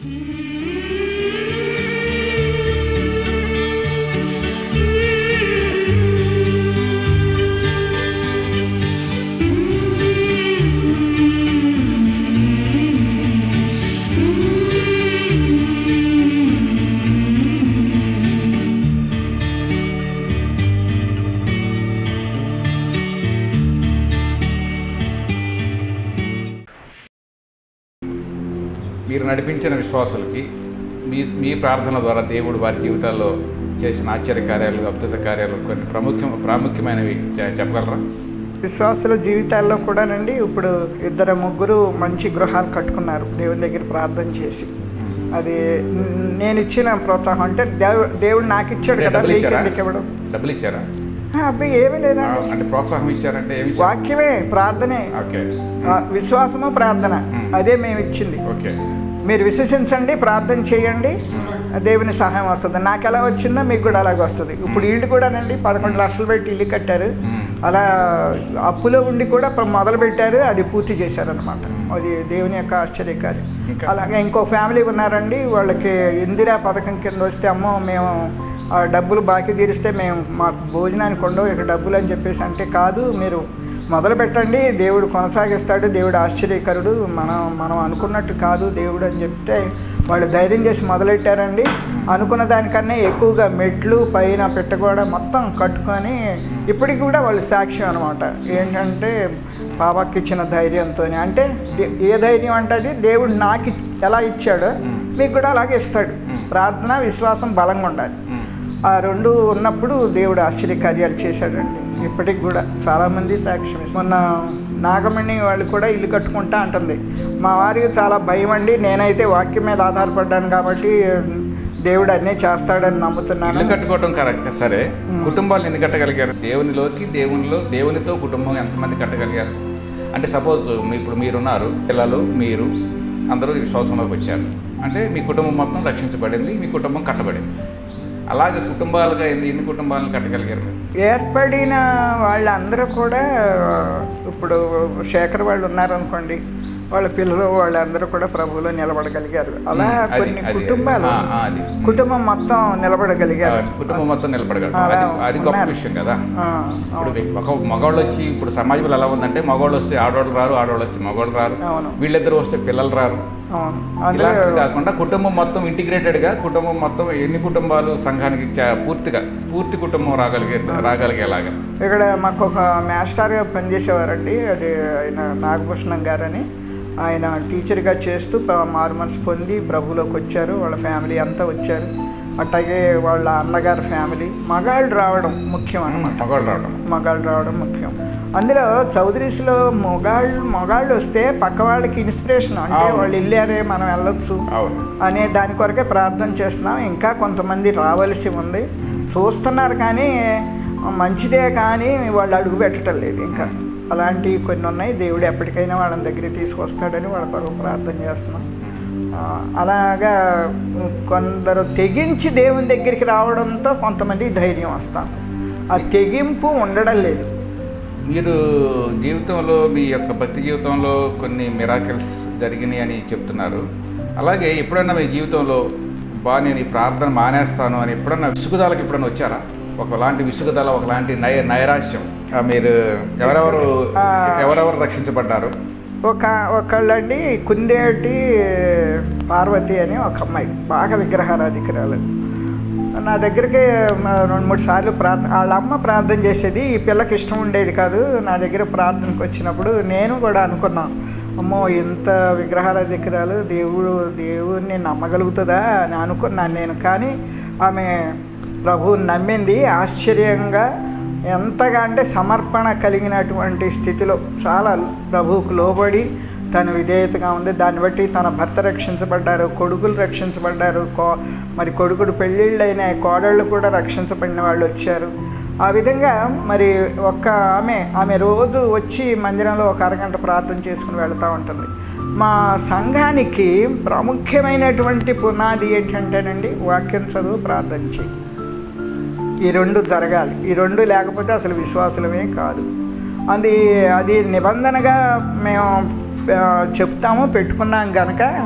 మీరు నడిపించిన విశ్వాసులకి మీ మీ ప్రార్థన ద్వారా దేవుడు వారి జీవితాల్లో చేసిన ఆశ్చర్య కార్యాలు అద్భుత కార్యాలు కొన్ని ప్రముఖ ప్రాముఖ్యమైనవి చె- చెప్పగలరా విశ్వాసుల జీవితాల్లో కూడానండి ఇప్పుడు ఇద్దరు ముగ్గురు మంచి గృహాలు కట్టుకున్నారు దేవుని దగ్గర ప్రార్థన చేసి అది న్- నేను ఇచ్చిన ప్రోత్సాహం అంటే దేవు- దేవుడు నాకు ఇచ్చాడు అంటే కదా డబ్బులు మీకు ఇచ్చారా ఎందుకు ఇవ్వడం డబ్బులు ఇచ్చారా ఆ, అబ్బాయి ఏమీ ఆ, లేదండి అంటే ప్రోత్సాహం ఇచ్చారంటే ఏమి ఇచ్చారు? వాక్యమే ప్రార్థనే ఓకే ఆ, విశ్వాసము ప్రార్థన మ్. అదే మేము ఇచ్చింది ఓకే మీరు విశ్వసించండి ప్రార్థన చేయండి దేవుని సహాయం వస్తుంది నాకు ఎలా వచ్చిందో మీకు కూడా అలాగే వస్తుంది ఇప్పుడు ఇల్లు కూడానండి పదకొండు లక్షలు పెట్టి ఇల్లు కట్టారు మ్. అలా అప్పులో ఉండి కూడా ప్ర- మొదలు పెట్టారు అది పూర్తి చేశారనమాట అది దేవుని యొక్క ఆశ్చర్యకార్యం ఇంకా? అలాగే ఇంకో ఫ్యామిలీ ఉన్నారండి వాళ్ళకి ఇందిరా పథకం కింద వస్తే అమ్మో మేము ఆ డబ్బులు బాకీ తీరిస్తే మేము మాకు భోజనానికి ఉండవు ఇక డబ్బులు అని చెప్పేసి అంటే కాదు మీరు మొదలు పెట్టండి దేవుడు కొనసాగిస్తాడు దేవుడు ఆశ్చర్యకరుడు మనం మనం అనుకున్నట్టు కాదు దేవుడు అని చెప్తే వాళ్ళు ధైర్యం చేసి మొదలెట్టారండి అనుకున్న దానికన్నా ఎక్కువగా మెట్లు పైన పెట్టగోడ మొత్తం కట్టుకొని ఇప్పటికి కూడా వాళ్ళు సాక్ష్యం అనమాట ఏంటంటే పాపకి ఇచ్చిన ధైర్యంతో అంటే దే- ఏ ధైర్యం అంటే అది దేవుడు నాకు ఇచ్- ఎలా ఇచ్చాడో మీకు కూడా అలాగే ఇస్తాడు ప్రార్థన విశ్వాసం బలంగా ఉండాలి మ్. ఆ రెండు ఉన్నప్పుడు దేవుడు ఆశ్చర్యకార్యాలు చేశాడండి ఇప్పటికి కూడా చాలామంది సాక్ష్యం ఇస్తారు. మొన్న నాగమణి వాళ్ళు కూడా ఇల్లు కట్టుకుంటా అంటుంది మా వారికి చాలా భయం అండి నేనైతే వాక్యం మీద ఆధారపడ్డాను కాబట్టి దేవుడు అన్నీ చేస్తాడని నమ్ముతున్నాను ఇల్లు కట్టుకోవడం కరెక్ట్ సరే కుటుంబాలు ఎన్ని కట్టగలిగారు దేవునిలోకి దేవునిలో దేవునితో కుటుంబం ఎంతమంది కట్టగలిగారు అంటే సపోజ్ ఇప్పుడు మీరున్నారు పిల్లలు మీరు అందరూ విశ్వాసంలోకి వచ్చారు అంటే మీ కుటుంబం మొత్తం రక్షించబడింది మీ కుటుంబం కట్టబడింది అలాగే కుటుంబాలుగా ఎన్ని ఎన్ని కుటుంబాలను కట్టగలిగారు మీరు? ఏర్పడిన వాళ్ళందరూ కూడా ఇప్పుడు శేఖర్ వాళ్ళు ఉన్నారనుకోండి వాళ్ళ పిల్లలు వాళ్ళందరూ కూడా ప్రభువులో నిలబడగలిగారు అలా ఉమ్, అది- కొన్ని అది- కుటుంబాలు ఆ, ఆ, అది. కుటుంబం మొత్తం నిలబడగలిగారు ఆ, కుటుంబం మొత్తం నిలబడగలరు అలా అది అది గొప్ప ఉన్నారు. విషయం కదా ఆ, ఇప్పుడు అవును. ఒక మగవాళ్ళు వచ్చి ఇప్పుడు సమాజంలో ఎలా ఉందంటే మగవాళ్ళు వస్తే ఆడవాళ్ళు రారు ఆడవాళ్ళు వస్తే మగవాళ్ళు రారు అవును వీళ్ళిద్దరు వస్తే పిల్లలు రారు అవును అందులో ఇలాంటిది కాకుండా కుటుంబం మొత్తం ఇంటిగ్రేటెడ్గా కుటుంబం మొత్తం ఎన్ని కుటుంబాలు సంఘానికి చా- పూర్తిగా పూర్తి కుటుంబం రాగలిగే రాగలిగేలాగా ఇక్కడ మాకు ఒక మాస్టర్గా పనిచేసేవారండి అది ఆయన నాగభూషణం గారని ఆయన టీచర్గా చేస్తూ ప- మారు మనసు పొంది ప్రభులోకి వచ్చారు వాళ్ళ ఫ్యామిలీ అంతా వచ్చారు అట్లాగే వాళ్ళ అన్నగారి ఫ్యామిలీ మగాళ్ళు రావడం ముఖ్యం అన్నమాట మగవాళ్ళు రావడం మగాళ్ళు రావడం ముఖ్యం అందులో చౌదరీస్లో మొగాళ్ళు మొగాళ్ళు వస్తే పక్క వాళ్ళకి ఇన్స్పిరేషన్ అంటే అవును. వాళ్ళు వెళ్ళారే మనం వెళ్ళొచ్చు అవును అనే దాని కొరకే ప్రార్థన చేస్తున్నాం ఇంకా కొంతమంది రావలసి ఉంది చూస్తున్నారు కానీ మంచిదే కానీ వాళ్ళు అడుగు పెట్టడం లేదు ఇంకా అలాంటివి కొన్ని ఉన్నాయి దేవుడు ఎప్పటికైనా వాళ్ళని దగ్గరికి తీసుకొస్తాడని వాళ్ళ కొరకు ప్రార్థన చేస్తున్నాం ఆ, అలాగా కొందరు తెగించి దేవుని దగ్గరికి రావడంతో కొంతమంది ధైర్యం వస్తాం ఆ తెగింపు ఉండడం లేదు మీరు జీవితంలో మీ యొక్క భక్తి జీవితంలో కొన్ని మిరాకిల్స్ జరిగినాయి అని చెప్తున్నారు అలాగే ఎప్పుడన్నా మీ జీవితంలో బా నేను ఈ ప్రార్థన మానేస్తాను అని ఎప్పుడన్నా విసుగుదలకు ఎప్పుడన్నా వచ్చారా ఒకలాంటి విసుగుదల ఒకలాంటి నయ నైరాశ్యం ఆ, మీరు ఎవరెవరు ఆ. ఎవరెవరు రక్షించబడ్డారు ఒక ఒకళ్ళండి కుందేటి పార్వతి అని ఒక అమ్మాయి బాగా విగ్రహారాధికురాలు నా దగ్గరికి మ- రెండు మూడు సార్లు ప్రార్థన వాళ్ళ అమ్మ ప్రార్థన చేసేది ఈ పిల్లకి ఇష్టం ఉండేది కాదు నా దగ్గర ప్రార్థనకు వచ్చినప్పుడు నేను కూడా అనుకున్నాను అమ్మో ఇంత విగ్రహారాధికురాలు దేవుడు దేవుడిని నమ్మగలుగుతుందా అని అనుకున్నాను నేను కానీ ఆమె ప్రభువుని నమ్మింది ఆశ్చర్యంగా ఎంతగా అంటే సమర్పణ కలిగినటువంటి స్థితిలో చాలా ప్రభువుకు లోబడి తను విధేయతగా ఉంది దాన్ని బట్టి తన భర్త రక్షించబడ్డారు కొడుకులు రక్షించబడ్డారు కో మరి కొడుకుడు పెళ్ళిళ్ళైన కోడళ్ళు కూడా రక్షించబడిన వాళ్ళు వచ్చారు ఆ విధంగా మరి ఒక్క ఆమె ఆమె రోజు వచ్చి మందిరంలో ఒక అరగంట ప్రార్థన చేసుకుని వెళ్తూ ఉంటుంది మా సంఘానికి ప్రాముఖ్యమైనటువంటి పునాది ఏంటంటేనండి వాక్యం చదువు ప్రార్థన చేయి ఈ రెండు జరగాలి ఈ రెండు లేకపోతే అసలు విశ్వాసులమే కాదు అది అది నిబంధనగా మేము ఆ, చెప్తాము పెట్టుకున్నాం కనుక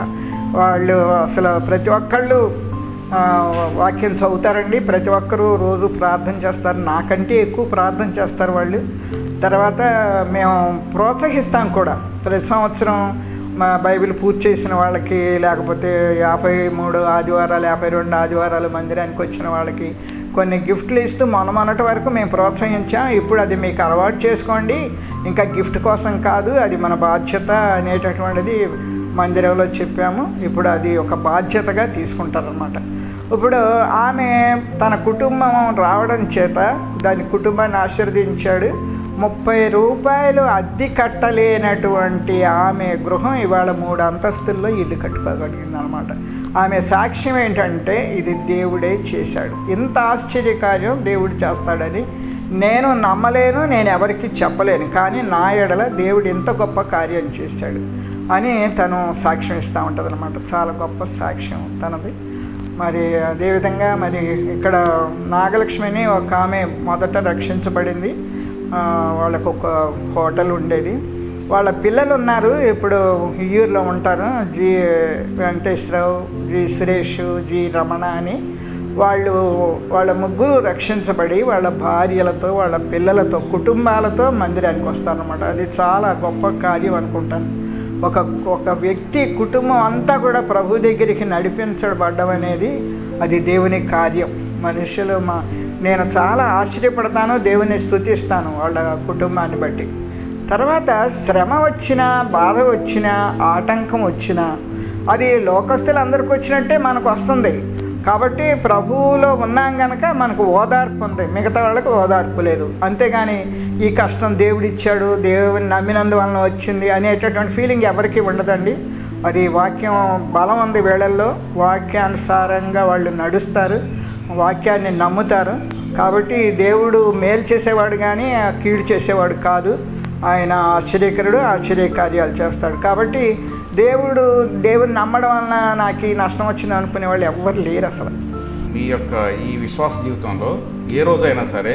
వాళ్ళు అసలు ప్రతి ఒక్కళ్ళు ఆ, వాక్యం చదువుతారండి ప్రతి ఒక్కరూ రోజు ప్రార్థన చేస్తారు నాకంటే ఎక్కువ ప్రార్థన చేస్తారు వాళ్ళు తర్వాత మేము ప్రోత్సహిస్తాం కూడా ప్రతి సంవత్సరం మా బైబిల్ పూర్తి చేసిన వాళ్ళకి లేకపోతే యాభై మూడు ఆదివారాలు యాభై రెండు ఆదివారాలు మందిరానికి వచ్చిన వాళ్ళకి కొన్ని గిఫ్ట్లు ఇస్తూ మొన్న మొన్నటి వరకు మేము ప్రోత్సహించాం ఇప్పుడు అది మీకు అలవాటు చేసుకోండి ఇంకా గిఫ్ట్ కోసం కాదు అది మన బాధ్యత అనేటటువంటిది మందిరంలో చెప్పాము ఇప్పుడు అది ఒక బాధ్యతగా తీసుకుంటారనమాట ఇప్పుడు ఆమె తన కుటుంబం రావడం చేత దాని కుటుంబాన్ని ఆశీర్వదించాడు ముప్పై రూపాయలు అద్దె కట్టలేనటువంటి ఆమె గృహం ఇవాళ మూడు అంతస్తుల్లో ఇల్లు కట్టుకోగలిగింది అనమాట ఆమె సాక్ష్యం ఏంటంటే ఇది దేవుడే చేశాడు ఇంత ఆశ్చర్యకార్యం దేవుడు చేస్తాడని నేను నమ్మలేను నేను ఎవరికి చెప్పలేను కానీ నా ఎడల దేవుడు ఇంత గొప్ప కార్యం చేశాడు అని తను సాక్ష్యం ఇస్తూ ఉంటుంది అనమాట చాలా గొప్ప సాక్ష్యం తనది మరి అదేవిధంగా మరి ఇక్కడ నాగలక్ష్మిని ఒక ఆమె మొదట రక్షించబడింది ఆ, వాళ్ళకు ఒక హోటల్ ఉండేది వాళ్ళ పిల్లలు ఉన్నారు ఇప్పుడు హియ్యూరులో ఉంటారు G Venkateswara Rao G Suresh G Ramana అని వాళ్ళు వాళ్ళ ముగ్గురు రక్షించబడి వాళ్ళ భార్యలతో వాళ్ళ పిల్లలతో కుటుంబాలతో మందిరానికి వస్తారనమాట అది చాలా గొప్ప కార్యం అనుకుంటాను ఒక ఒక వ్యక్తి కుటుంబం అంతా కూడా ప్రభు దగ్గరికి నడిపించబడ్డం అనేది అది దేవుని కార్యం మనుషులు మా నేను చాలా ఆశ్చర్యపడతాను దేవుని స్తుతిస్తాను వాళ్ళ కుటుంబాన్ని బట్టి తర్వాత శ్రమ వచ్చినా బాధ వచ్చినా ఆటంకం వచ్చినా అది లోకస్తులందరికీ వచ్చినట్టే మనకు వస్తుంది కాబట్టి ప్రభువులో ఉన్నాం గనక మనకు ఓదార్పు ఉంది మిగతా వాళ్ళకి ఓదార్పు లేదు అంతేగాని ఈ కష్టం దేవుడు ఇచ్చాడు దేవుని నమ్మినందువలన వచ్చింది అనేటటువంటి ఫీలింగ్ ఎవరికీ ఉండదండి అది వాక్యం బలం ఉంది వేళల్లో వాక్యానుసారంగా వాళ్ళు నడుస్తారు వాక్యాన్ని నమ్ముతారు కాబట్టి దేవుడు మేలు చేసేవాడు కానీ కీడు చేసేవాడు కాదు ఆయన ఆశ్చర్యకరుడు ఆశ్చర్య కార్యాలు చేస్తాడు కాబట్టి దేవుడు దేవుని నమ్మడం వలన నాకు ఈ నష్టం వచ్చింది అనుకునే వాళ్ళు ఎవ్వరు లేరు అసలు మీ యొక్క ఈ విశ్వాస జీవితంలో ఏ రోజైనా సరే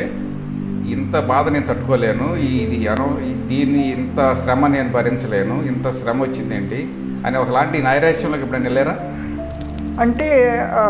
ఇంత బాధ నేను తట్టుకోలేను ఈ- ఇది అనో ఈ- దీన్ని ఇంత శ్రమ నేను భరించలేను ఇంత శ్రమ వచ్చిందేంటి అని ఒకలాంటి నైరాశ్యంలోకి ఎప్పుడైనా వెళ్ళారా అంటే ఆ,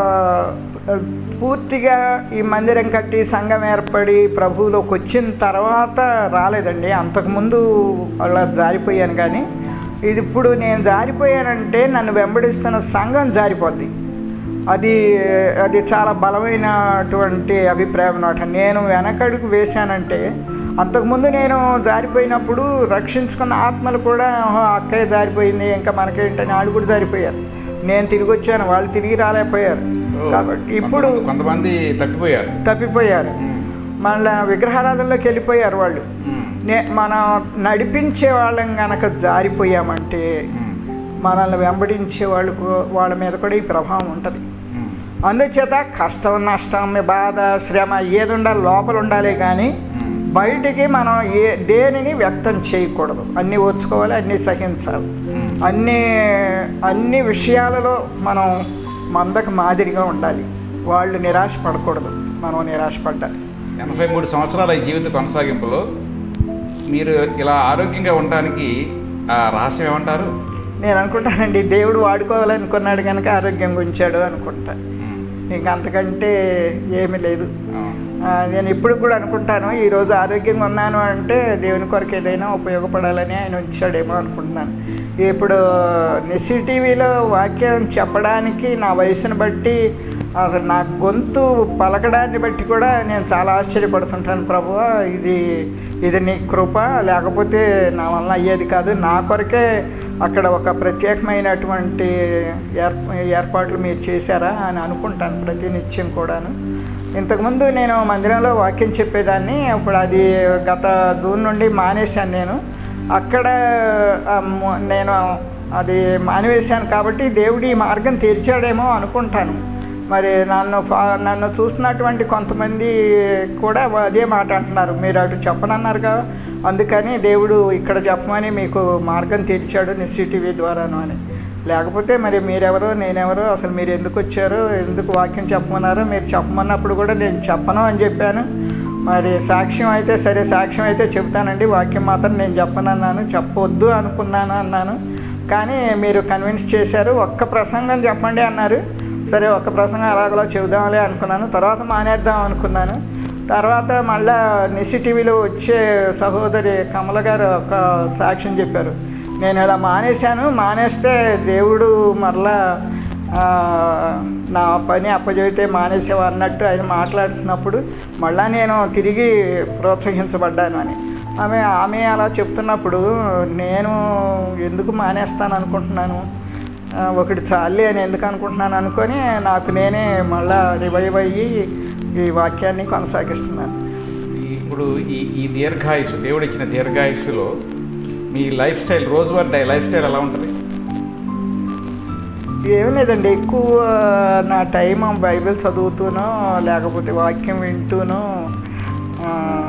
పూర్తిగా ఈ మందిరం కట్టి సంఘం ఏర్పడి ప్రభువులోకి వచ్చిన తర్వాత రాలేదండి అంతకుముందు అలా జారిపోయాను కానీ ఇది ఇప్పుడు నేను జారిపోయానంటే నన్ను వెంబడిస్తున్న సంఘం జారిపోద్ది అది అది చాలా బలమైనటువంటి అభిప్రాయం అనమాట నేను వెనకడుగు వేశానంటే అంతకుముందు నేను జారిపోయినప్పుడు రక్షించుకున్న ఆత్మలు కూడా "ఓహో, అక్కయ్య జారిపోయింది ఇంకా మనకేంటని వాళ్ళు కూడా జారిపోయారు నేను తిరిగి వచ్చాను వాళ్ళు తిరిగి రాలేకపోయారు ఓ, కాబట్టి ఇప్పుడు కొంతమంది- కొంతమంది తప్పిపోయారు తప్పిపోయారు ఉమ్, మళ్ళీ విగ్రహారాధనలోకి వెళ్ళిపోయారు వాళ్ళు ఉమ్, నే మనం నడిపించే వాళ్ళం గనక జారిపోయామంటే ఉమ్, మనల్ని వెంబడించే వాళ్ళకు వాళ్ళ మీద కూడా ఈ ప్రభావం ఉంటుంది ఉమ్, అందుచేత కష్టం నష్టం బాధ శ్రమ ఏది ఉండాలి లోపల ఉండాలి కానీ ఉమ్. బయటికి మనం ఏ దేనిని వ్యక్తం చేయకూడదు అన్నీ ఓర్చుకోవాలి అన్నీ సహించాలి ఉమ్. అన్ని అన్ని విషయాలలో మనం మందకు మాదిరిగా ఉండాలి వాళ్ళు నిరాశ పడకూడదు మనం నిరాశపడ్డాలి ఎనభై మూడు సంవత్సరాల ఈ జీవిత కొనసాగింపులో మీరు ఇలా ఆరోగ్యంగా ఉండడానికి ఆ రహస్యం ఏమంటారు నేను అనుకుంటానండి దేవుడు వాడుకోవాలనుకున్నాడు కనుక ఆరోగ్యంగా ఉంచాడు అనుకుంటా ఉమ్, ఇంకా అంతకంటే ఏమీ లేదు ఆ, ఆ, నేను ఇప్పుడు కూడా అనుకుంటాను ఈరోజు ఆరోగ్యంగా ఉన్నాను అంటే దేవుని కొరకు ఏదైనా ఉపయోగపడాలని ఆయన ఉంచాడేమో అనుకుంటున్నాను ఇప్పుడు నెసి టీవీలో వాక్యం చెప్పడానికి నా వయసును బట్టి అసలు నా గొంతు పలకడాన్ని బట్టి కూడా నేను చాలా ఆశ్చర్యపడుతుంటాను ప్రభు ఇది ఇది నీ కృప లేకపోతే నా వలన అయ్యేది కాదు నా కొరకే అక్కడ ఒక ప్రత్యేకమైనటువంటి ఏర్ప ఏర్పాట్లు మీరు చేశారా అని అనుకుంటాను ప్రతి నిత్యం కూడాను ఇంతకుముందు నేను మందిరంలో వాక్యం చెప్పేదాన్ని ఇప్పుడు అది గత జూన్ నుండి మానేశాను నేను అక్కడ ఆ, మ- నేను అది మానివేశాను కాబట్టి దేవుడు ఈ మార్గం తెరిచాడేమో అనుకుంటాను మరి నన్ను ఫా నన్ను చూస్తున్నటువంటి కొంతమంది కూడా అదే మాట అంటున్నారు మీరు అటు చెప్పనన్నారుగా అందుకని దేవుడు ఇక్కడ చెప్పమని మీకు మార్గం తెరిచాడు నిశ్చిటీవీ ద్వారాను అని లేకపోతే మరి మీరెవరో నేనెవరో అసలు మీరు ఎందుకు వచ్చారో ఎందుకు వాక్యం చెప్పమన్నారో మీరు చెప్పమన్నప్పుడు కూడా నేను చెప్పను అని చెప్పాను మరి సాక్ష్యం అయితే సరే సాక్ష్యం అయితే చెప్తానండి వాక్యం మాత్రం నేను చెప్పనన్నాను చెప్పొద్దు అనుకున్నాను అన్నాను కానీ మీరు కన్విన్స్ చేశారు ఒక్క ప్రసంగం చెప్పండి అన్నారు సరే ఒక్క ప్రసంగం అలాగలా చెబుదాంలే అనుకున్నాను తర్వాత మానేద్దాం అనుకున్నాను తర్వాత మళ్ళా నిసి టీవీలో వచ్చే సహోదరి కమల గారు ఒక సాక్ష్యం చెప్పారు నేను ఇలా మానేశాను మానేస్తే దేవుడు మరలా ఆ, నా పని అప్పచెబితే మానేసేవా అన్నట్టు ఆయన మాట్లాడుతున్నప్పుడు మళ్ళా నేను తిరిగి ప్రోత్సహించబడ్డాను అని ఆమె ఆమె అలా చెప్తున్నప్పుడు నేను ఎందుకు మానేస్తాను అనుకుంటున్నాను ఆ, ఒకటి చాలే అని ఎందుకు అనుకుంటున్నాను అనుకొని నాకు నేనే మళ్ళా రివైవ్ అయ్యి ఈ వాక్యాన్ని కొనసాగిస్తున్నాను ఇప్పుడు ఈ ఈ దీర్ఘాయుష్ దేవుడు ఇచ్చిన దీర్ఘాయుష్లో మీ లైఫ్ స్టైల్ రోజువారీ లైఫ్ స్టైల్ ఎలా ఉంటుంది ఏం లేదండి ఎక్కువ నా టైం బైబిల్ చదువుతూనో లేకపోతే వాక్యం వింటూనో ఆ,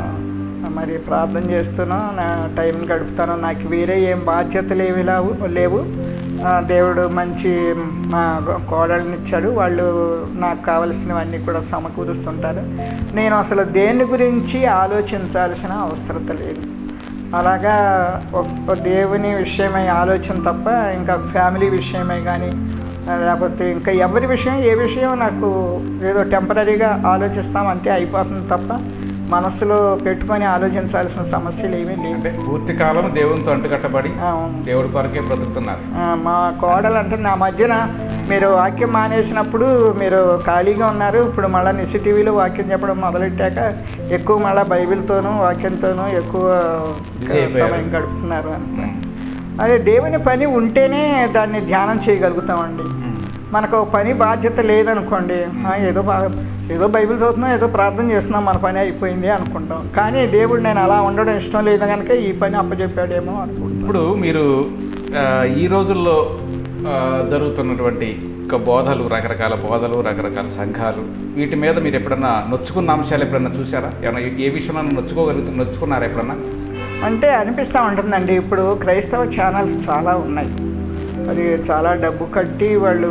మరి ప్రార్థన చేస్తూనో నా టైం గడుపుతాను నాకు వేరే ఏం బాధ్యతలు ఏమి లేవు లేవు ఆ, దేవుడు మంచి మా కోడళ్ళని ఇచ్చాడు వాళ్ళు నాకు కావలసినవన్నీ కూడా సమకూరుస్తుంటారు నేను అసలు దేని గురించి ఆలోచించాల్సిన అవసరత లేదు అలాగా ఒక దేవుని విషయమై ఆలోచన తప్ప ఇంకా ఫ్యామిలీ విషయమై కానీ లేకపోతే ఇంకా ఎవరి విషయం ఏ విషయం నాకు ఏదో టెంపరీగా ఆలోచిస్తాం అంతే అయిపోతుంది తప్ప మనసులో పెట్టుకొని ఆలోచించాల్సిన సమస్యలు ఏమీ లేవు అంటే పూర్తి కాలం దేవునితో అంటుకట్టబడి అవును. దేవుడి కొరకే బ్రతుకుతున్నారు ఆ, మా కోడలు అంటే నా మధ్యన మీరు వాక్యం మానేసినప్పుడు మీరు ఖాళీగా ఉన్నారు ఇప్పుడు మళ్ళీ నిసి టీవీలో వాక్యం చెప్పడం మొదలెట్టాక ఎక్కువ మళ్ళీ బైబిల్తోనూ వాక్యంతోనూ ఎక్కువ Busy అయిపోయారు. సమయం గడుపుతున్నారు అని ఉమ్. అదే దేవుని పని ఉంటేనే దాన్ని ధ్యానం చేయగలుగుతామండి ఉమ్. మనకు ఒక పని బాధ్యత లేదనుకోండి ఆ, ఏదో బా- ఏదో బైబిల్ చదువుతున్నాం ఏదో ప్రార్థన చేస్తున్నాం మన పని అయిపోయింది అనుకుంటాం కానీ దేవుడు నేను అలా ఉండడం ఇష్టం లేదు కనుక ఈ పని అప్పచెప్పాడేమో అనుకుంటాం ఇప్పుడు మీరు ఆ, ఈ రోజుల్లో ఆ, జరుగుతున్నటువంటి ఒక బోధలు రకరకాల బోధలు రకరకాల సంఘాలు వీటి మీద మీరు ఎప్పుడన్నా నొచ్చుకున్న అంశాలు ఎప్పుడన్నా చూసారా ఏమన్నా ఏ విషయంలో నొచ్చుకోగలుగుతు నొచ్చుకున్నారా ఎప్పుడన్నా అంటే అనిపిస్తూ ఉంటుందండి ఇప్పుడు క్రైస్తవ ఛానల్స్ చాలా ఉన్నాయి అది చాలా డబ్బు కట్టి వాళ్ళు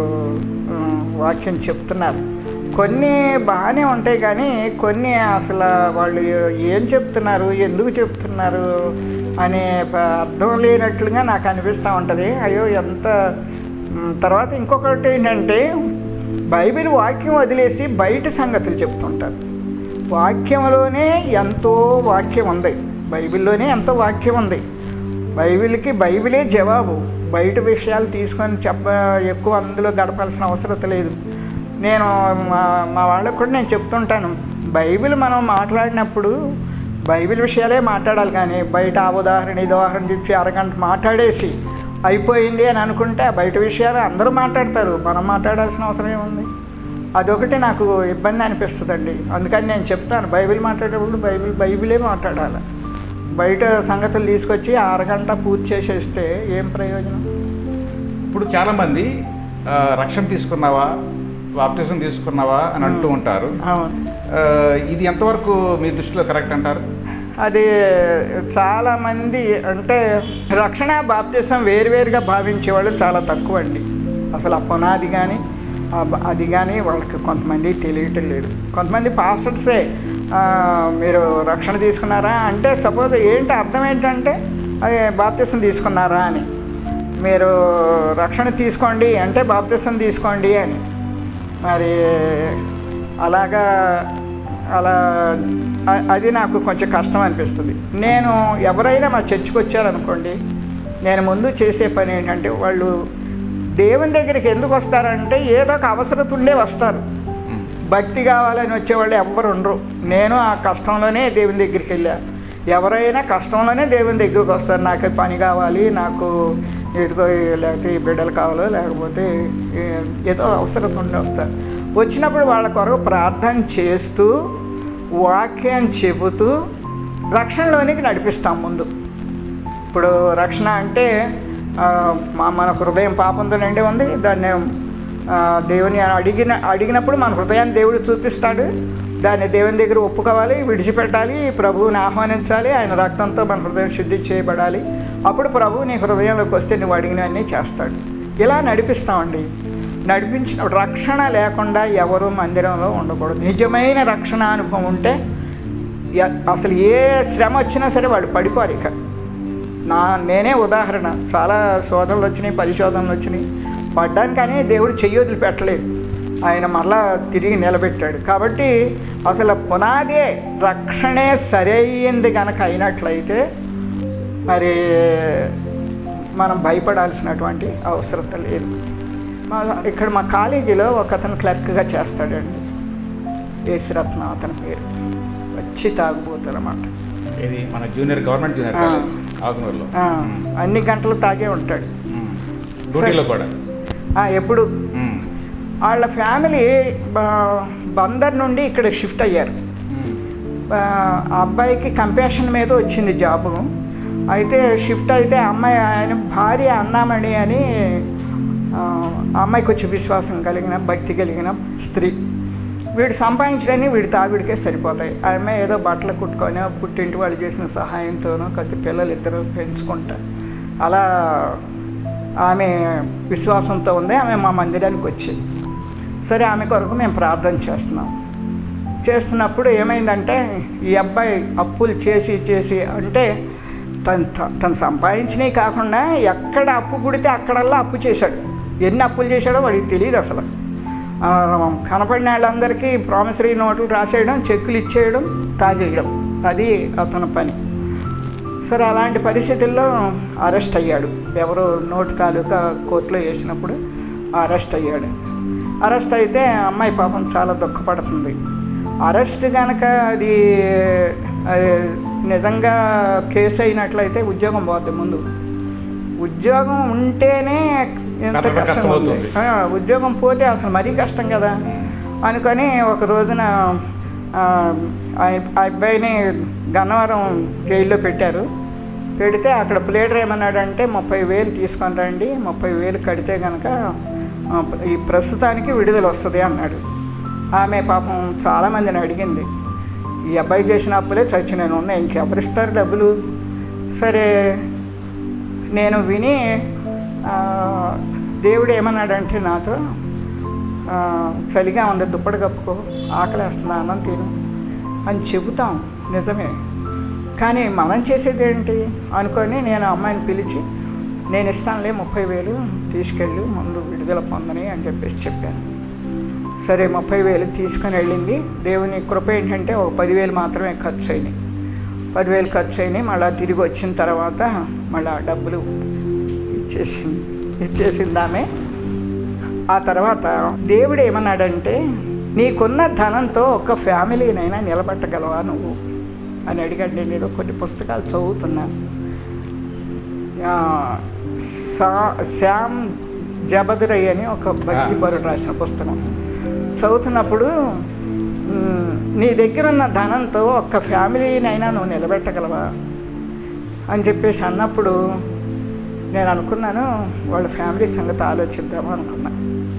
ఆ, వాక్యం చెప్తున్నారు కొన్ని బాగానే ఉంటాయి కానీ కొన్ని అసలు వాళ్ళు ఏం చెప్తున్నారు ఎందుకు చెప్తున్నారు అనే ప- అర్థం లేనట్లుగా నాకు అనిపిస్తూ ఉంటుంది అయ్యో ఎంత మ్, తర్వాత ఇంకొకటి ఏంటంటే బైబిల్ వాక్యం వదిలేసి బయట సంగతులు చెప్తుంటారు వాక్యంలోనే ఎంతో వాక్యం ఉంది బైబిల్లోనే ఎంతో వాక్యం ఉంది బైబిల్కి బైబిలే జవాబు బయట విషయాలు తీసుకొని చెప్ప ఎక్కువ అందులో గడపాల్సిన అవసరం లేదు నేను మా మా వాళ్ళకు కూడా నేను చెప్తుంటాను బైబిల్ మనం మాట్లాడినప్పుడు బైబిల్ విషయాలే మాట్లాడాలి కానీ బయట ఆ ఉదాహరణ ఈ ఉదాహరణ చెప్పి అరగంట మాట్లాడేసి అయిపోయింది అని అనుకుంటే ఆ బయట విషయాలు అందరూ మాట్లాడతారు మనం మాట్లాడాల్సిన అవసరం ఏముంది అదొకటి నాకు ఇబ్బంది అనిపిస్తుందండి అందుకని నేను చెప్తాను బైబిల్ మాట్లాడేటప్పుడు బైబిల్ బైబిలే మాట్లాడాలి బయట సంగతులు తీసుకొచ్చి ఆ అరగంట పూర్తి చేసేస్తే ఏం ప్రయోజనం ఇప్పుడు చాలామంది ఆ, రక్షణ తీసుకున్నావా బాప్తిజం తీసుకున్నావా అని అంటూ ఉంటారు అవును ఆ, ఇది ఎంతవరకు మీ దృష్టిలో కరెక్ట్ అంటారు అది చాలామంది అంటే రక్షణ బాప్తిసం వేరువేరుగా భావించే వాళ్ళు చాలా తక్కువ అండి అసలు ఆ పునాది కానీ ఆ బ- అది కానీ వాళ్ళకి కొంతమంది తెలియటం లేదు కొంతమంది పాస్టర్సే ఆ, మీరు రక్షణ తీసుకున్నారా అంటే సపోజ్ ఏంటి అర్థం ఏంటంటే అది బాప్తిసం తీసుకున్నారా అని మీరు రక్షణ తీసుకోండి అంటే బాప్తిసం తీసుకోండి అని మరి అలాగా అలా అ- అది నాకు కొంచెం కష్టం అనిపిస్తుంది నేను ఎవరైనా మా చర్చికి వచ్చారనుకోండి నేను ముందు చేసే పని ఏంటంటే వాళ్ళు దేవుని దగ్గరికి ఎందుకు వస్తారంటే ఏదో ఒక అవసరత ఉండే వస్తారు ఉమ్. భక్తి కావాలని వచ్చేవాళ్ళు ఎవ్వరు ఉండరు నేను ఆ కష్టంలోనే దేవుని దగ్గరికి వెళ్ళా ఎవరైనా కష్టంలోనే దేవుని దగ్గరికి వస్తారు నాకు ఈ పని కావాలి నాకు ఏదో లేకపోతే ఈ బిడ్డలు కావాలో లేకపోతే ఏ- ఏదో అవసరం ఉండి వస్తారు వచ్చినప్పుడు వాళ్ళ కొరకు ప్రార్థన చేస్తూ వాక్యం చెబుతూ రక్షణలోనికి నడిపిస్తాం ముందు ఇప్పుడు రక్షణ అంటే ఆ, మా- మన హృదయం పాపంతో నిండి ఉంది దాన్ని ఆ, దేవుని అడిగిన అడిగినప్పుడు మన హృదయాన్ని దేవుడు చూపిస్తాడు దాన్ని దేవుని దగ్గర ఒప్పుకోవాలి విడిచిపెట్టాలి ప్రభువుని ఆహ్వానించాలి ఆయన రక్తంతో మన హృదయం శుద్ధి చేయబడాలి అప్పుడు ప్రభువు నీ హృదయంలోకి వస్తే నువ్వు అడిగినవన్నీ చేస్తాడు ఇలా నడిపిస్తామండి నడిపించిన రక్షణ లేకుండా ఎవరు మందిరంలో ఉండకూడదు నిజమైన రక్షణ అనుభవం ఉంటే ఎ- అసలు ఏ శ్రమ వచ్చినా సరే వాళ్ళు పడిపోరు ఇక నా నేనే ఉదాహరణ చాలా శోధనలు వచ్చినాయి పరిశోధనలు వచ్చినాయి పడ్డాను కానీ దేవుడు చెయ్యి వదిలిపెట్టలేదు ఆయన మళ్ళా తిరిగి నిలబెట్టాడు కాబట్టి అసలు పునాదే రక్షణే సరైంది కనుక అయినట్లయితే మరి మనం భయపడాల్సినటువంటి అవసరం లేదు మా ఇక్కడ మా కాలేజీలో ఒక అతను క్లర్క్గా చేస్తాడండి యేసురత్నం అతని పేరు వచ్చి తాగుబోతారన్నమాట ఇది మన జూనియర్ గవర్నమెంట్ జూనియర్ ఆ. కాలేజ్ ఆకునూరులో ఆ, అన్ని గంటలు తాగే ఉంటాడు ఉమ్. డ్యూటీలో కూడా ఆ, ఎప్పుడు ఉమ్. వాళ్ళ ఫ్యామిలీ బ- బందర్ నుండి ఇక్కడ షిఫ్ట్ అయ్యారు ఉమ్. ఆ ఆ అబ్బాయికి కంపాషన్ మీద వచ్చింది జాబు అయితే షిఫ్ట్ అయితే అమ్మాయి ఆయన భార్య అన్నామణి అని ఆ, ఆ అమ్మాయికి వచ్చి విశ్వాసం కలిగిన భక్తి కలిగిన స్త్రీ వీడు సంపాదించడానికి వీడి తాగుడికే సరిపోతాయి ఆ అమ్మాయి ఏదో బట్టలు కుట్టుకొని పుట్టింటి వాళ్ళు చేసిన సహాయంతోనో కాస్త పిల్లలు ఇద్దరు పెంచుకుంటా అలా ఆమె విశ్వాసంతో ఉంది ఆమె మా మందిరానికి వచ్చింది సరే ఆమె కొరకు మేము ప్రార్థన చేస్తున్నాం చేస్తున్నప్పుడు ఏమైందంటే ఈ అబ్బాయి అప్పులు చేసి చేసి అంటే తను తను సంపాదించినవి కాకుండా ఎక్కడ అప్పు పుడితే అక్కడల్లా అప్పు చేశాడు ఎన్ని అప్పులు చేశాడో వాడికి తెలియదు అసలు ఆ, కనపడిన వాళ్ళందరికీ ప్రామిసరీ నోట్లు రాసేయడం చెక్కులు ఇచ్చేయడం తాగేయడం అది అతని పని సరే అలాంటి పరిస్థితుల్లో అరెస్ట్ అయ్యాడు ఎవరో నోటు తాలూకా కోర్టులో వేసినప్పుడు అరెస్ట్ అయ్యాడు అరెస్ట్ అయితే అమ్మాయి పాపం చాలా దుఃఖపడుతుంది అరెస్ట్ కనుక అది అది నిజంగా కేసు అయినట్లయితే ఉద్యోగం పోద్ది ముందు ఉద్యోగం ఉంటేనే ఎంత కష్టం కష్టం కష్టమవుతుంది. ఉంది ఆ, ఉద్యోగం పోతే అసలు మరీ కష్టం కదా అనుకొని ఒక రోజున ఆ, ఆ ఆ అబ్బాయిని గన్నవరం జైల్లో పెట్టారు పెడితే అక్కడ ప్లేటర్ ఏమన్నాడంటే ముప్పై వేలు తీసుకొని రండి ముప్పై వేలు కడితే కనుక ఆ, ఈ ప్రస్తుతానికి విడుదల వస్తుంది అన్నాడు ఆమె పాపం చాలామందిని అడిగింది ఈ అబ్బాయి చేసిన అప్పులే చచ్చి నేను ఉన్నా ఇంకెవరిస్తారు డబ్బులు సరే నేను విని ఆ, దేవుడు ఏమన్నాడంటే నాతో ఆ, చలిగా ఉంది దుప్పటి కప్పుకో ఆకలేస్తుంది అన్నం తిను అని చెబుతాం నిజమే కానీ మనం చేసేది ఏంటి అనుకొని నేను ఆ అమ్మాయిని పిలిచి నేను ఇస్తానులే ముప్పై వేలు తీసుకెళ్ళి ముందు విడుదల పొందని అని చెప్పేసి చెప్పాను సరే ముప్పై వేలు తీసుకొని వెళ్ళింది దేవుని కృప ఏంటంటే ఒక పదివేలు మాత్రమే ఖర్చు అయినాయి పదివేలు ఖర్చు అయినాయి మళ్ళీ తిరిగి వచ్చిన తర్వాత మళ్ళీ ఆ డబ్బులు ఇచ్చేసింది ఇచ్చేసింది ఆమె ఆ తర్వాత దేవుడు ఏమన్నాడంటే నీకున్న ధనంతో ఒక ఫ్యామిలీనైనా నిలబెట్టగలవా నువ్వు అని అడిగాడు నేను ఏదో కొన్ని పుస్తకాలు చదువుతున్నాను ఆ, సా శ్యామ్ జబదురై అని ఒక భక్తి పరుడు రాసిన పుస్తకం చదువుతున్నప్పుడు మ్, నీ దగ్గర ఉన్న ధనంతో ఒక్క ఫ్యామిలీనైనా నువ్వు నిలబెట్టగలవా అని చెప్పేసి అన్నప్పుడు నేను అనుకున్నాను వాళ్ళ ఫ్యామిలీ సంగతి ఆలోచిద్దాము అనుకున్నా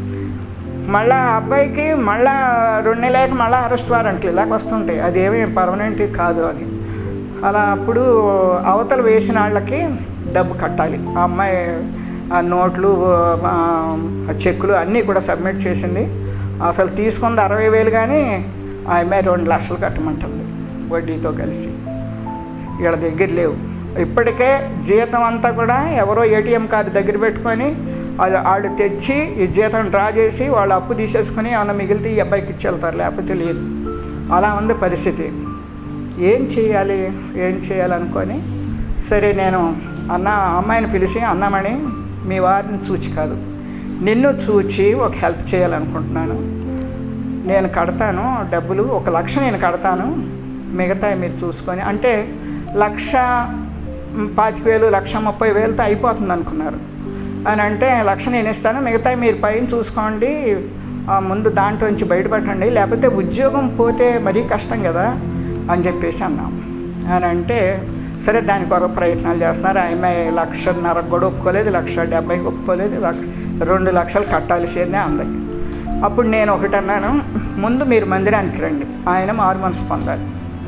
మళ్ళా ఆ అబ్బాయికి మళ్ళా రెండు నెలలకు మళ్ళీ అరెస్ట్ వారెంట్లు ఇలాగ వస్తుంటాయి అదేమీ పర్మనెంట్ కాదు అది అలా అప్పుడు అవతల వేసిన వాళ్ళకి డబ్బు కట్టాలి ఆ అమ్మాయి ఆ నోట్లు ఆ ఆ చెక్కులు అన్నీ కూడా సబ్మిట్ చేసింది అసలు తీసుకుంది అరవై వేలు కానీ ఆ అమ్మాయి రెండు లక్షలు కట్టమంటుంది వడ్డీతో కలిసి వీళ్ళ దగ్గర లేవు ఇప్పటికే జీతం అంతా కూడా ఎవరో ఏటీఎం కార్డు దగ్గర పెట్టుకొని అది వాళ్ళు తెచ్చి ఈ జీతం డ్రా చేసి వాళ్ళు అప్పు తీసేసుకొని ఏమన్నా మిగిలితే ఈ అబ్బాయికి ఇచ్చి వెళ్తారు లేకపోతే లేదు అలా ఉంది పరిస్థితి ఏం చేయాలి ఏం చేయాలనుకొని సరే నేను అన్న అమ్మాయిని పిలిచి అన్నామని మీ వారిని చూచి కాదు నిన్ను చూచి ఒక హెల్ప్ చేయాలనుకుంటున్నాను నేను కడతాను డబ్బులు ఒక లక్ష నేను కడతాను మిగతా మీరు చూసుకొని అంటే లక్ష మ్, పాతిక వేలు లక్ష ముప్పై వేలతో అయిపోతుంది అనుకున్నారు అని అంటే లక్ష నేను ఇస్తాను మిగతా మీరు పైన చూసుకోండి ఆ, ముందు దాంట్లోంచి బయటపడండి లేకపోతే ఉద్యోగం పోతే మరీ కష్టం కదా అని చెప్పేసి అన్నాం అని అంటే సరే దాని కొరకు ప్రయత్నాలు చేస్తున్నారు ఆ అమ్మాయి లక్షన్నర కూడా ఒప్పుకోలేదు లక్ష డెబ్బైకి ఒప్పుకోలేదు లక్ష రెండు లక్షలు కట్టాల్సిందే అంది అప్పుడు నేను ఒకటి అన్నాను ముందు మీరు మందిరానికి రండి ఆయన మారు మనసు పొందాలి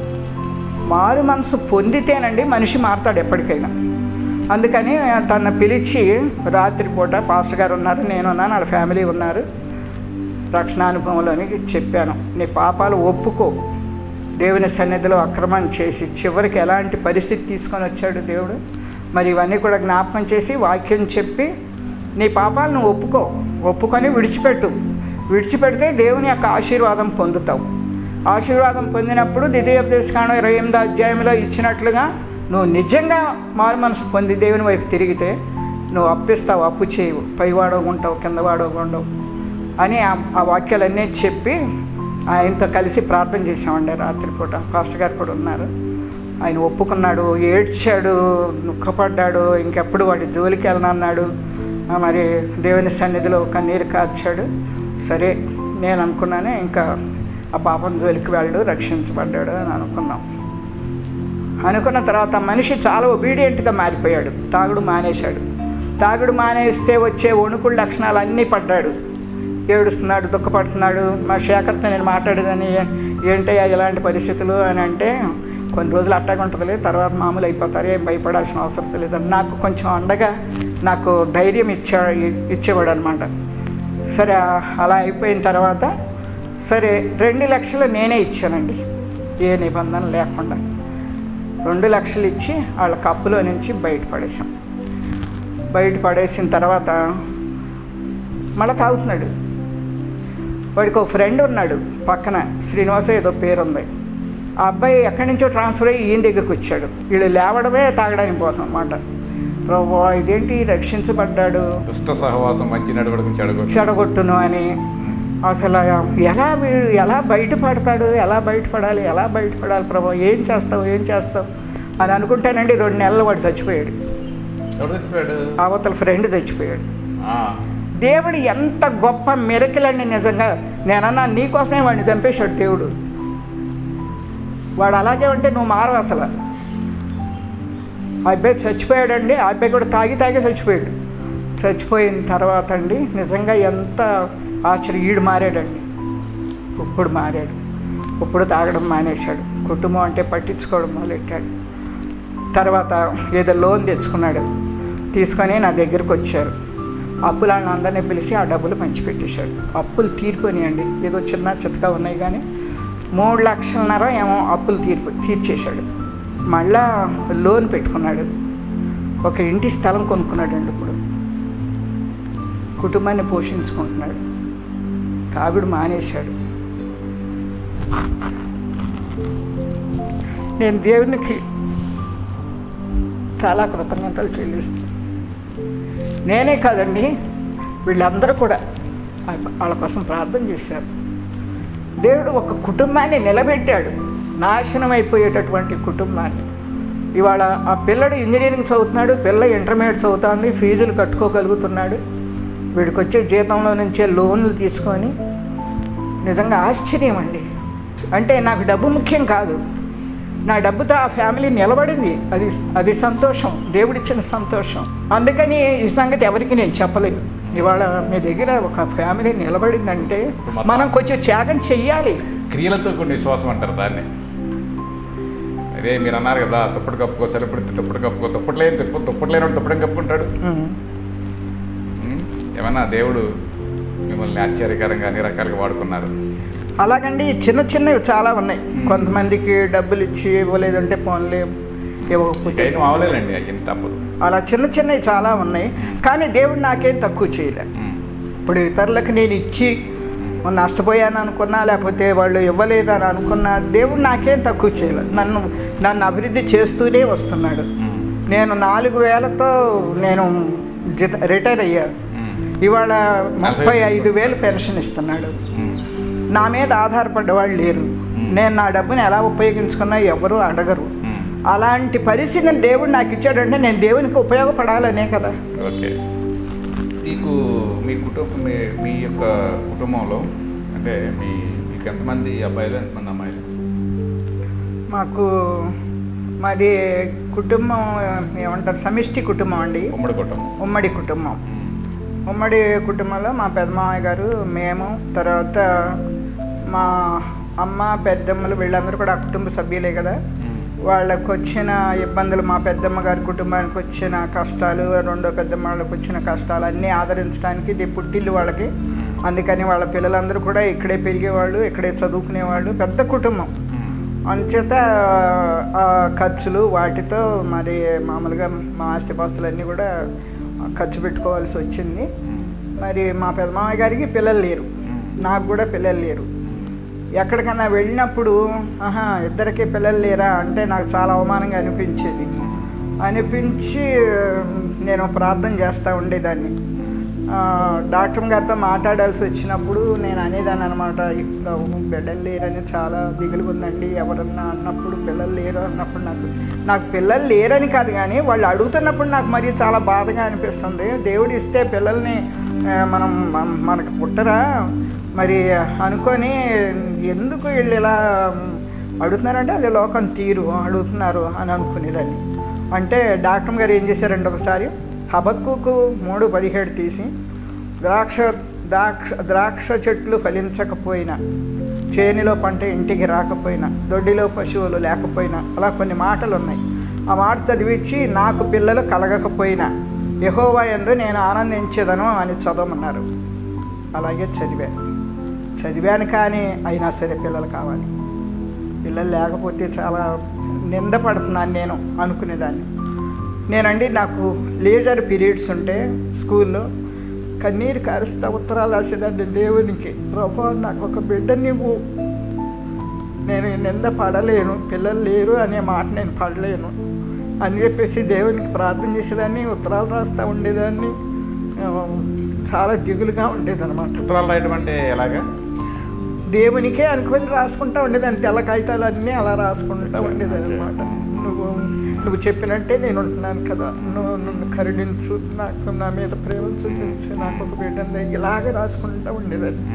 మారు మనసు పొందితేనండి మనిషి మారుతాడు ఎప్పటికైనా అందుకని తన పిలిచి రాత్రిపూట పాస్టర్ గారు ఉన్నారు నేను ఉన్నాను వాళ్ళ ఫ్యామిలీ ఉన్నారు రక్షణానుభవంలోని చెప్పాను నీ పాపాలు ఒప్పుకో దేవుని సన్నిధిలో అక్రమం చేసి చివరికి ఎలాంటి పరిస్థితి తీసుకొని వచ్చాడు దేవుడు మరి ఇవన్నీ కూడా జ్ఞాపకం చేసి వాక్యం చెప్పి నీ పాపాలను ఒప్పుకో ఒప్పుకొని విడిచిపెట్టు విడిచిపెడితే దేవుని యొక్క ఆశీర్వాదం పొందుతావు ఆశీర్వాదం పొందినప్పుడు ద్వితీయోపదేశకాండం ఇరవై ఎనిమిదో అధ్యాయంలో ఇచ్చినట్లుగా నువ్వు నిజంగా మారు మనసు పొంది దేవుని వైపు తిరిగితే నువ్వు అప్పిస్తావు అప్పు చేయవు పైవాడో ఉంటావు కిందవాడో ఉండవు అని ఆ ఆ వాక్యాలన్నీ చెప్పి ఆయనతో కలిసి ప్రార్థన చేసామండి రాత్రిపూట పాస్టర్ గారు కూడా ఉన్నారు ఆయన ఒప్పుకున్నాడు ఏడ్చాడు దుఃఖపడ్డాడు ఇంకెప్పుడు వాడి జోలికి వెళ్ళనన్నాడు ఆ, మరి దేవుని సన్నిధిలో కన్నీరు కార్చాడు సరే నేను అనుకున్నానే ఇంకా ఆ పాపం జోలికి వెళ్ళడు రక్షించబడ్డాడు అని అనుకున్నాం అనుకున్న తర్వాత మనిషి చాలా ఒబీడియంట్గా మారిపోయాడు తాగుడు మానేశాడు తాగుడు మానేస్తే వచ్చే వణుకుడు లక్షణాలు అన్నీ పడ్డాడు ఏడుస్తున్నాడు దుఃఖపడుతున్నాడు మా శేఖర్తో నేను మాట్లాడేదని ఏంటయ్యా ఇలాంటి పరిస్థితులు అని అంటే కొన్ని రోజులు అట్టాగా ఉంటుందిలే తర్వాత మామూలు అయిపోతారు ఏం భయపడాల్సిన అవసరం లేదు నాకు కొంచెం అండగా నాకు ధైర్యం ఇచ్చా ఇచ్చేవాడు అనమాట సరే అలా అయిపోయిన తర్వాత సరే రెండు లక్షలు నేనే ఇచ్చానండి ఏ నిబంధన లేకుండా రెండు లక్షలు ఇచ్చి వాళ్ళ కప్పులో నుంచి బయటపడేసాం బయట పడేసిన తర్వాత మళ్ళీ తాగుతున్నాడు వాడికి ఒక ఫ్రెండ్ ఉన్నాడు పక్కన శ్రీనివాస ఏదో పేరు ఉంది ఆ అబ్బాయి ఎక్కడి నుంచో ట్రాన్స్ఫర్ అయ్యి ఈయన దగ్గరికి వచ్చాడు వీళ్ళు లేవడమే తాగడానికి పోతాం అనమాట ప్రభు ఇదేంటి రక్షించబడ్డాడు దుష్ట సహవాసం మంచి నడుగుడు చెడగొట్టు చెడగొట్టును అని అసలు ఎలా వీడు ఎలా బయటపడతాడు ఎలా బయటపడాలి ఎలా బయటపడాలి ప్రభు ఏం చేస్తావు ఏం చేస్తావు అని అనుకుంటానండి రెండు నెలలు వాడు చచ్చిపోయాడు ఎవరు చచ్చిపోయాడు అవతల ఫ్రెండ్ చచ్చిపోయాడు ఆ, దేవుడు ఎంత గొప్ప మెరకిలండి నిజంగా నేనన్నా నీకోసమే వాడిని చంపేశాడు దేవుడు వాడు అలాగే ఉంటే నువ్వు మారవు అసలు ఆ అబ్బాయి చచ్చిపోయాడండి ఆ అబ్బాయి కూడా తాగి తాగి చచ్చిపోయాడు చచ్చిపోయిన తర్వాత అండి నిజంగా ఎంత ఆశ్చర్య ఈడు మారాడండి ఇప్పుడు మారాడు ఇప్పుడు తాగడం మానేశాడు కుటుంబం అంటే పట్టించుకోవడం మొదలెట్టాడు తర్వాత ఏదో లోన్ తెచ్చుకున్నాడు తీసుకొని నా దగ్గరకు వచ్చారు అప్పులను అందరినీ పిలిచి ఆ డబ్బులు పంచిపెట్టేశాడు అప్పులు తీరిపోయినాయండి ఏదో చిన్న చితక ఉన్నాయి కానీ మూడు లక్షలన్నర ఏమో అప్పులు తీర్పు తీర్చేశాడు మళ్ళా లోన్ పెట్టుకున్నాడు ఒక ఇంటి స్థలం కొనుక్కున్నాడండి ఇప్పుడు కుటుంబాన్ని పోషించుకుంటున్నాడు తాగుడు మానేశాడు నేను దేవునికి చాలా కృతజ్ఞతలు చెల్లిస్తాను నేనే కాదండి వీళ్ళందరూ కూడా ఆ- వాళ్ళ కోసం ప్రార్థన చేశారు దేవుడు ఒక కుటుంబాన్ని నిలబెట్టాడు నాశనం అయిపోయేటటువంటి కుటుంబాన్ని ఇవాళ ఆ పిల్లడు ఇంజనీరింగ్ చదువుతున్నాడు పిల్ల ఇంటర్మీడియట్ చదువుతుంది ఫీజులు కట్టుకోగలుగుతున్నాడు వీడికి వచ్చే జీతంలో నుంచే లోన్లు తీసుకొని నిజంగా ఆశ్చర్యం అండి అంటే నాకు డబ్బు ముఖ్యం కాదు నా డబ్బుతో ఆ ఫ్యామిలీ నిలబడింది అది అది సంతోషం దేవుడిచ్చిన సంతోషం అందుకని ఈ సంగతి ఎవరికి నేను చెప్పలేదు ఇవాళ మీ దగ్గర ఒక ఫ్యామిలీ నిలబడిందంటే మనం కొంచెం త్యాగం చెయ్యాలి క్రియలతో కొన్ని విశ్వాసం అంటారు దాన్ని అదే మీరు అన్నారు కదా తుప్పటి కప్పుకో సెలబ్రిటీ తుప్పటి కప్పుకో తుప్పట్లేని తుప్పు తుప్పట్లేనోడు తుప్పడం కప్పుకుంటాడు ఉం? ఏమన్నా దేవుడు మిమ్మల్ని ఆశ్చర్యకరంగా అన్ని రకాలుగా వాడుకున్నారు అలాగండి చిన్న చిన్నవి చాలా ఉన్నాయి కొంతమందికి డబ్బులు ఇచ్చి ఇవ్వలేదంటే ఫోన్లే ఇవ్వకపోతే ఏం అవలేదండి అయ్యింది తప్పదు అలా చిన్న చిన్నవి చాలా ఉన్నాయి కానీ దేవుడు నాకేం తక్కువ చేయలే ఉం. ఇప్పుడు ఇతరులకు నేను ఇచ్చి నష్టపోయాను అనుకున్నా లేకపోతే వాళ్ళు ఇవ్వలేదు అని అనుకున్నా దేవుడు నాకేం తక్కువ చేయలేదు నన్ను నన్ను అభివృద్ధి చేస్తూనే వస్తున్నాడు ఉం. నేను నాలుగు వేలతో నేను జిత రిటైర్ అయ్యాను ఉం. ఇవాళ ముప్పై ఐదు వేలు పెన్షన్ ఇస్తున్నాడు ఉం. నా మీద ఆధారపడ్డ వాళ్ళు లేరు నేను నా డబ్బుని ఎలా ఉపయోగించుకున్నా ఎవరు అడగరు ఉం. అలాంటి పరిస్థితిని దేవుడు నాకు ఇచ్చాడంటే నేను దేవునికి ఉపయోగపడాలనే కదా ఓకే మీకు మీ కుటుంబం మీ మీ యొక్క కుటుంబంలో అంటే మీ మీకు ఎంతమంది అబ్బాయిలు ఎంతమంది అమ్మాయిలు మాకు మాది కుటుంబం ఏమంటారు సమిష్టి కుటుంబం అండి ఉమ్మడి కుటుంబం ఉమ్మడి కుటుంబం ఉం. ఉమ్మడి కుటుంబంలో మా పెద్దమామయ్య గారు మేము తర్వాత మా అమ్మ పెద్దమ్మలు వీళ్ళందరూ కూడా ఆ కుటుంబ సభ్యులే కదా ఉం. వాళ్ళకు వచ్చిన ఇబ్బందులు మా పెద్దమ్మ గారి కుటుంబానికి వచ్చిన కష్టాలు రెండో పెద్దమ్మ వాళ్ళకి వచ్చిన కష్టాలు అన్నీ ఆదరించడానికి ఇది పుట్టిల్లు వాళ్ళకి అందుకని వాళ్ళ పిల్లలందరూ కూడా ఇక్కడే పెరిగేవాళ్ళు ఇక్కడే చదువుకునేవాళ్ళు పెద్ద కుటుంబం ఉం. అంచేత ఆ ఖర్చులు వాటితో మరి మామూలుగా మా ఆస్తిపాస్తులన్నీ కూడా ఖర్చు పెట్టుకోవాల్సి వచ్చింది మరి మా పెదమామయ్య గారికి పిల్లలు లేరు నాకు కూడా పిల్లలు లేరు ఎక్కడికన్నా వెళ్ళినప్పుడు ఆహా ఇద్దరికి పిల్లలు లేరా అంటే నాకు చాలా అవమానంగా అనిపించేది అనిపించి నేను ప్రార్థన చేస్తూ ఉండేదాన్ని ఆ, డాక్టర్ గారితో మాట్లాడాల్సి వచ్చినప్పుడు నేను అనేదాన్ని అనమాట బిడ్డలు లేరని చాలా దిగులు ఉందండి ఎవరన్నా అన్నప్పుడు పిల్లలు లేరు అన్నప్పుడు నాకు నాకు పిల్లలు లేరని కాదు కానీ వాళ్ళు అడుగుతున్నప్పుడు నాకు మరీ చాలా బాధగా అనిపిస్తుంది దేవుడు ఇస్తే పిల్లల్ని ఆ, మనం మన- మనకు పుట్టరా మరి అనుకొని ఎందుకు వీళ్ళు ఇలా అడుగుతున్నారంటే అది లోకం తీరు అడుగుతున్నారు అని అనుకునేదాన్ని అంటే డాక్టర్ గారు ఏం చేశారండి ఒకసారి హబక్కుకు మూడు పదిహేడు తీసి ద్రాక్ష ద్రాక్ష ద్రాక్ష చెట్లు ఫలించకపోయినా చేనిలో పంట ఇంటికి రాకపోయినా దొడ్డిలో పశువులు లేకపోయినా అలా కొన్ని మాటలు ఉన్నాయి ఆ మాట చదివించి నాకు పిల్లలు కలగకపోయినా యహోవా ఎందు నేను ఆనందించేదను అని చదవమన్నారు అలాగే చదివాను చదివాను కానీ అయినా సరే పిల్లలు కావాలి పిల్లలు లేకపోతే చాలా నిందపడుతున్నాను నేను అనుకునేదాన్ని నేనండి నాకు లీడర్ పీరియడ్స్ ఉంటే స్కూల్లో కన్నీరు కారుస్తా ఉత్తరాలు రాసేదాన్ని దేవునికి ప్రభా నాకు ఒక బిడ్డ నువ్వు నేను ఈ నింద పడలేను పిల్లలు లేరు అనే మాట నేను పడలేను అని చెప్పేసి దేవునికి ప్రార్థన చేసేదాన్ని ఉత్తరాలు రాస్తూ ఉండేదాన్ని ఆ, చాలా దిగులుగా ఉండేదన్నమాట ఉత్తరాలు రాయడం అంటే ఎలాగా దేవునికే అనుకొని రాసుకుంటా ఉండేదాన్ని తెల్ల కాగితాలు అన్నీ అలా రాసుకుంటా ఉండేదాన్ని అనమాట నువ్వు నువ్వు చెప్పినట్టే నేను ఉంటున్నాను కదా నువ్వు నన్ను కరుణించు నాకు నా మీద ప్రేమ చూపించు నాకు ఒక బిడ్డ ఇలాగే రాసుకుంటా ఉండేదాన్ని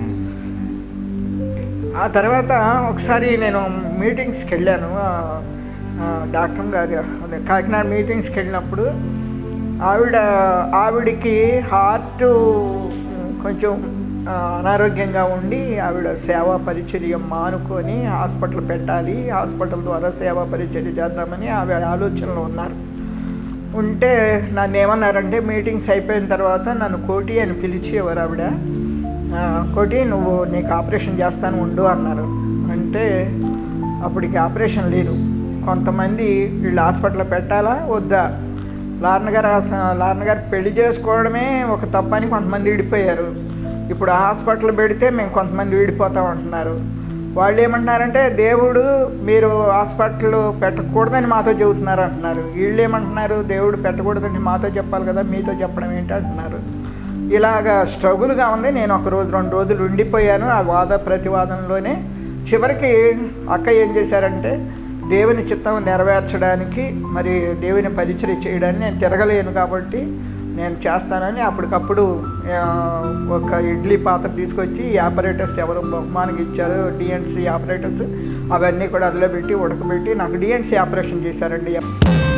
ఆ తర్వాత ఒకసారి నేను మీటింగ్స్కి వెళ్ళాను ఆ, ఆ, డాక్టర్ గారి అదే కాకినాడ మీటింగ్స్కి వెళ్ళినప్పుడు ఆవిడ ఆవిడికి హార్ట్ కొంచెం ఆ, అనారోగ్యంగా ఉండి ఆవిడ సేవా పరిచర్య మానుకొని హాస్పిటల్ పెట్టాలి హాస్పిటల్ ద్వారా సేవా పరిచర్య చేద్దామని ఆవిడ ఆలోచనలో ఉన్నారు ఉంటే నన్ను ఏమన్నారంటే మీటింగ్స్ అయిపోయిన తర్వాత నన్ను కోటి అని పిలిచేవారు ఆవిడ ఆ, కోటి నువ్వు నీకు ఆపరేషన్ చేస్తాను ఉండు అన్నారు అంటే అప్పటికి ఆపరేషన్ లేదు కొంతమంది వీళ్ళు హాస్పిటల్లో పెట్టాలా వద్దా లార్న గారు ఆస- లార్న గారు పెళ్లి చేసుకోవడమే ఒక తప్పని కొంతమంది విడిపోయారు ఇప్పుడు హాస్పిటల్ పెడితే మేము కొంతమంది విడిపోతాం అంటున్నారు వాళ్ళు ఏమంటున్నారంటే దేవుడు మీరు హాస్పిటల్ పెట్టకూడదని మాతో చెబుతున్నారు అంటున్నారు వీళ్ళు ఏమంటున్నారు దేవుడు పెట్టకూడదని మాతో చెప్పాలి కదా మీతో చెప్పడం ఏంటి అంటున్నారు ఇలాగా స్ట్రగుల్గా ఉంది నేను ఒక రోజు రెండు రోజులు ఉండిపోయాను ఆ వాద ప్రతివాదంలోనే చివరికి అక్క ఏం చేశారంటే దేవుని చిత్తం నెరవేర్చడానికి మరి దేవుని పరిచయం చేయడానికి నేను తిరగలేను కాబట్టి నేను చేస్తానని అప్పటికప్పుడు ఆ, ఒక ఇడ్లీ పాత్ర తీసుకొచ్చి ఈ ఆపరేటర్స్ ఎవరు బహుమానంగా ఇచ్చారు డిఎన్సి ఆపరేటర్స్ అవన్నీ కూడా అందులో పెట్టి ఉడకబెట్టి నాకు డిఎన్సి ఆపరేషన్ చేశారండి